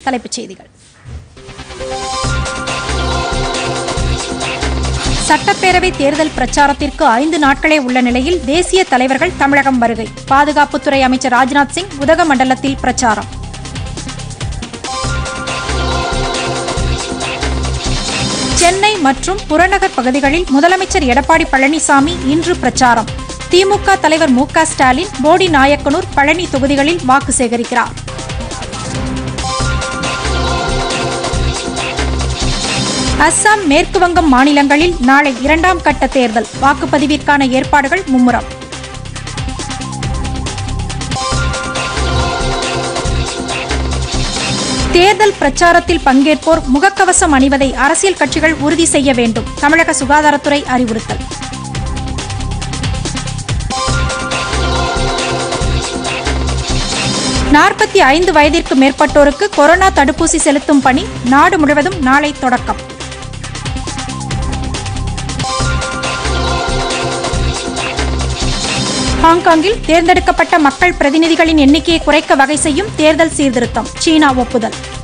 தலைப்புச் செய்திகள் சட்டப்பேரவை தேர்தல் பிரச்சாரத்திற்கு ஐந்து நாட்களே உள்ள நிலையில் தேசிய தலைவர்கள் தமிழகம் வருகை பாதுகாப்புத்துறை அமைச்சர் ராஜ்நாத் சிங் உதகமண்டலத்தில் பிரச்சாரம் சென்னை மற்றும் புறநகர் பகுதிகளில் முதலமைச்சர் எடப்பாடி பழனிசாமி இன்று பிரச்சாரம் திமுக தலைவர் மு க ஸ்டாலின் போடி நாயக்கனூர் பழனி தொகுதிகளில் வாக்கு சேகரிக்கிறார் அஸ்ஸாம் மேற்கு வங்கம் மாநிலங்களில் நாளை இரண்டாம் கட்ட தேர்தல் வாக்குப்பதிவிற்கான ஏற்பாடுகள் மும்முரம் தேர்தல் பிரச்சாரத்தில் பங்கேற்போர் முகக்கவசம் அணிவதை அரசியல் கட்சிகள் உறுதி செய்ய வேண்டும் தமிழக சுகாதாரத்துறை அறிவுறுத்தல் நாற்பத்தி ஐந்து வயதிற்கு மேற்பட்டோருக்கு கொரோனா தடுப்பூசி செலுத்தும் பணி நாடு முழுவதும் நாளை தொடக்கம் ஹாங்காங்கில் தேர்ந்தெடுக்கப்பட்ட மக்கள் பிரதிநிதிகளின் எண்ணிக்கையை குறைக்க வகை செய்யும் தேர்தல் சீர்திருத்தம் சீனா ஒப்புதல்